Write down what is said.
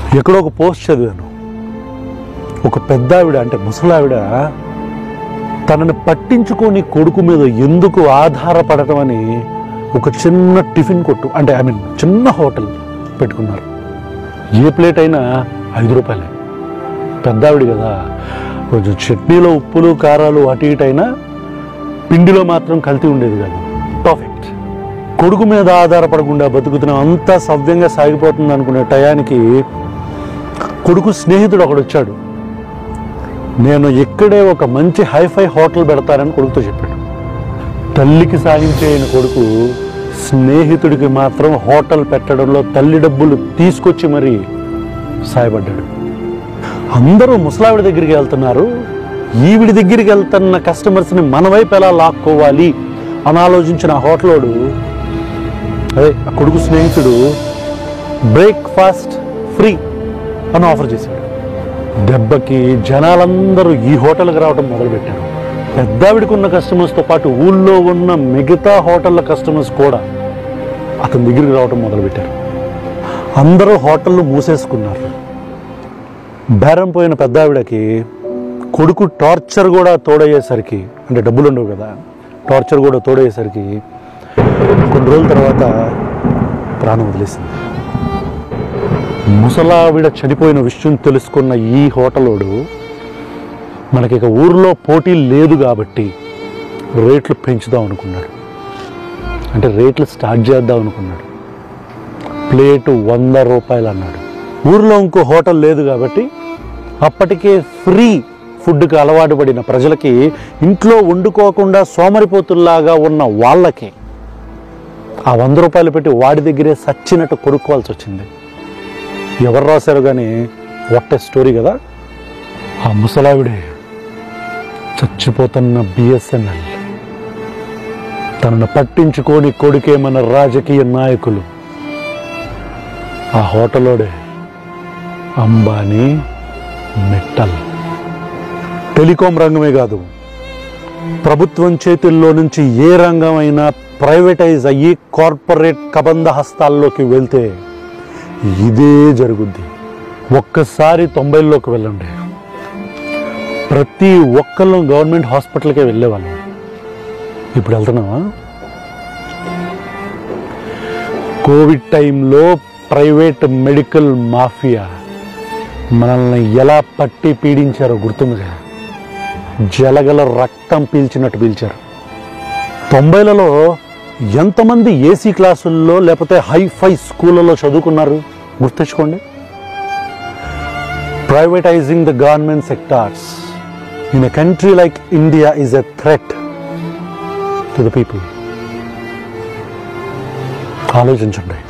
ఎక్కడో ఒక పోస్ట్ చదివాను ఒక పెద్ద ఆవిడ అంటే ముసలావిడ తనని పట్టించుకొని కొడుకు మీద ఎందుకు ఆధారపడటం అని ఒక చిన్న టిఫిన్ కొట్టు అంటే ఐ మీన్ చిన్న హోటల్ పెట్టుకున్నారు ఏ ప్లేట్ అయినా ఐదు రూపాయలే పెద్ద ఆవిడ కదా కొంచెం చట్నీలో ఉప్పులు కారాలు అటు ఇటు అయినా పిండిలో మాత్రం కల్తీ ఉండేది కాదు పర్ఫెక్ట్ కొడుకు మీద ఆధారపడకుండా బతుకుతున్నాం అంతా సవ్యంగా సాగిపోతుంది అనుకునే టయానికి కొడుకు స్నేహితుడు ఒకడు వచ్చాడు నేను ఇక్కడే ఒక మంచి హైఫై హోటల్ పెడతానని కొడుకుతో చెప్పాడు తల్లికి సాధించేయని కొడుకు స్నేహితుడికి మాత్రం హోటల్ పెట్టడంలో తల్లి డబ్బులు తీసుకొచ్చి మరీ సాయపడ్డాడు అందరూ ముసలావిడి దగ్గరికి వెళ్తున్నారు ఈవిడి దగ్గరికి వెళ్తున్న కస్టమర్స్ని మన వైపు ఎలా లాక్కోవాలి అని ఆలోచించిన ఆ హోటలోడు అదే ఆ కొడుకు స్నేహితుడు బ్రేక్ఫాస్ట్ ఫ్రీ అని ఆఫర్ చేశాడు దెబ్బకి జనాలందరూ ఈ హోటల్కి రావడం మొదలుపెట్టారు పెద్దావిడికి ఉన్న కస్టమర్స్తో పాటు ఊళ్ళో ఉన్న మిగతా హోటళ్ళ కస్టమర్స్ కూడా అతని దగ్గరికి రావడం మొదలుపెట్టారు అందరూ హోటళ్ళు మూసేసుకున్నారు బేరం పోయిన పెద్దావిడకి కొడుకు టార్చర్ కూడా తోడయ్యేసరికి అంటే డబ్బులు ఉండవు కదా టార్చర్ కూడా తోడయ్యేసరికి కొన్ని రోజుల తర్వాత ప్రాణం వదిలేసింది ముసలావిడ చనిపోయిన విషయం తెలుసుకున్న ఈ హోటలోడు మనకి ఇక ఊర్లో పోటీ లేదు కాబట్టి రేట్లు పెంచుదాం అనుకున్నాడు అంటే రేట్లు స్టార్ట్ చేద్దాం అనుకున్నాడు ప్లేటు వంద రూపాయలు అన్నాడు ఊర్లో ఇంకో హోటల్ లేదు కాబట్టి అప్పటికే ఫ్రీ ఫుడ్కి అలవాటు పడిన ప్రజలకి ఇంట్లో వండుకోకుండా సోమరిపోతుల్లాగా ఉన్న వాళ్ళకి ఆ వంద రూపాయలు పెట్టి వాడి దగ్గరే సచ్చినట్టు కొనుక్కోవాల్సి వచ్చింది ఎవరు రాశారు కానీ వాట్ స్టోరీ కదా ఆ ముసలావిడే చచ్చిపోతున్న బిఎస్ఎన్ఎల్ తనను పట్టించుకొని కొడుకే మన రాజకీయ నాయకులు ఆ హోటలోడే అంబానీ మిట్టల్ టెలికాం రంగమే కాదు ప్రభుత్వం చేతుల్లో నుంచి ఏ రంగం అయినా ప్రైవేటైజ్ అయ్యి కార్పొరేట్ కబంధ హస్తాల్లోకి వెళ్తే ఇదే జరుగుద్ది ఒక్కసారి తొంభైలోకి వెళ్ళండి ప్రతి ఒక్కళ్ళం గవర్నమెంట్ హాస్పిటల్కే వెళ్ళేవాళ్ళం ఇప్పుడు వెళ్తున్నావా కోవిడ్ టైంలో ప్రైవేట్ మెడికల్ మాఫియా మనల్ని ఎలా పట్టి పీడించారో గుర్తుందిగా జలగల రక్తం పీల్చినట్టు పీల్చారు తొంభైలలో ఎంతమంది ఏసీ క్లాసుల్లో లేకపోతే హైఫై స్కూళ్ళలో చదువుకున్నారు గుర్తించుకోండి privatising the government sectors in a country like India is a threat to the people ఆలోచించండి